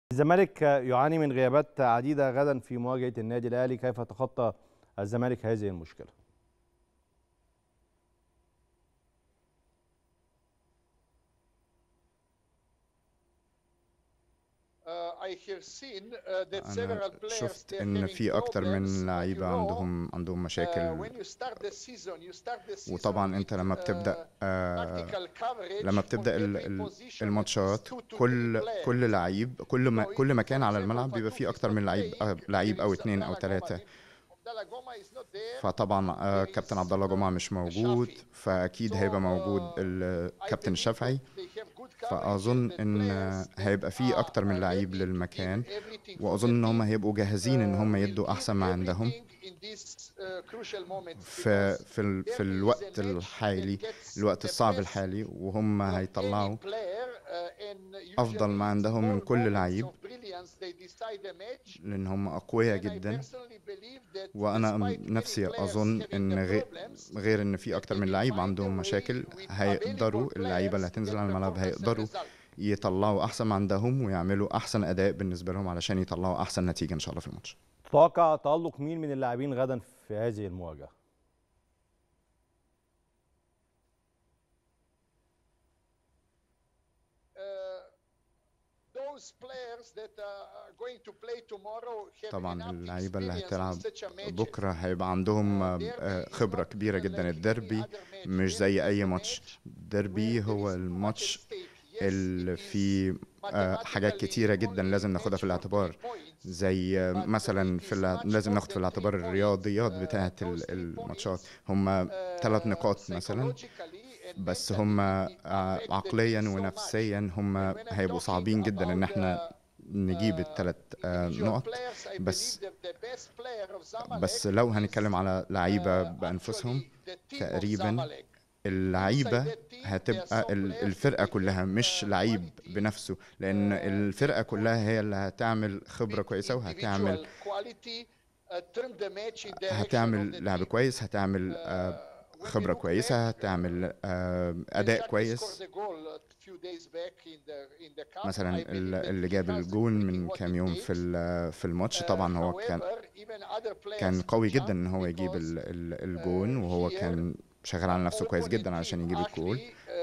الزمالك يعاني من غيابات عديدة غدا في مواجهة النادي الأهلي كيف تخطى الزمالك هذه المشكلة أنا شفت إن في أكتر من لعيبة عندهم عندهم مشاكل وطبعا أنت لما بتبدأ آه لما بتبدأ ال- ال- الماتشات كل كل لعيب كل ما كل مكان على الملعب بيبقى فيه أكتر من لعيب آه، لعيب أو اتنين أو تلاتة فطبعا آه، كابتن عبد الله جمعة مش موجود فأكيد هيبقى موجود الكابتن الشافعي فأظن إن هيبقى فيه أكتر من لعيب للمكان وأظن إن هم هيبقوا جاهزين إن هم يدوا أحسن ما عندهم في في ال- في الوقت الحالي الوقت الصعب الحالي وهم هيطلعوا أفضل ما عندهم من كل لعيب لأن هم أقوياء جدا وأنا م- نفسي أظن إن غير غير إن في أكتر من لعيب عندهم مشاكل هيقدروا اللعيبة اللي هتنزل على الملعب هيقدروا يطلعوا أحسن ما عندهم ويعملوا أحسن أداء بالنسبة لهم علشان يطلعوا أحسن نتيجة إن شاء الله في الماتش تتوقع تألق مين من اللاعبين غدا في هذه المواجهة طبعا اللعيبة اللي هتلعب بكرة هيبقى عندهم آه، خبرة كبيرة جدا الديربي مش زي أي ماتش الديربي هو الماتش اللي فيه آه، حاجات كتيرة جدا لازم ناخدها في الاعتبار زي آه، مثلا في الع- لازم ناخد في الاعتبار الرياضيات بتاعة ال- الماتشات هم ثلاث نقاط مثلا بس هم آه، عقليا ونفسيا هم هيبقوا صعبين جدا ان احنا نجيب الثلاث نقط بس بس لو هنتكلم على لعيبة بأنفسهم تقريبا اللعيبة هتبقى ال- الفرقة كلها مش لعيب بنفسه لأن الفرقة كلها هي اللي هتعمل خبرة كويسة وهتعمل هتعمل لعب كويس هتعمل آه، خبرة كويسة هتعمل آه، أداء كويس مثلا ال- اللي جاب الجون من كام يوم في ال- في الماتش طبعا هو كان كان قوي جدا ان هو يجيب ال- ال- الجون وهو كان شغال على نفسه كويس جدا علشان يجيب الجول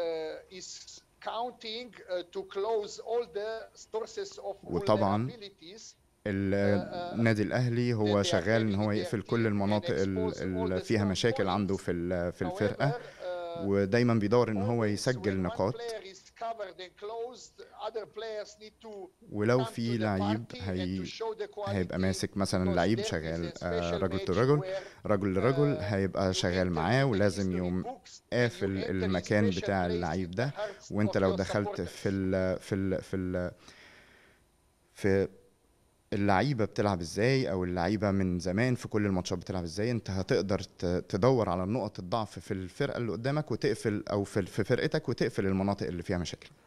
وطبعا النادي الاهلي هو شغال ان هو يقفل كل المناطق ال- اللي فيها مشاكل عنده في ال- في الفرقه ودايما بيدور ان هو يسجل نقاط ولو في لعيب هي هيبقى ماسك مثلا لعيب شغال آه، رجل لرجل رجل لرجل هيبقى شغال معاه ولازم يقوم قافل المكان بتاع اللعيب ده وانت لو دخلت في ال في ال في ال في اللعيبه بتلعب ازاي او اللعيبه من زمان في كل الماتشات بتلعب ازاي انت هتقدر ت- تدور على نقط الضعف في الفرقه اللي قدامك وتقفل او في في فرقتك وتقفل المناطق اللي فيها مشاكل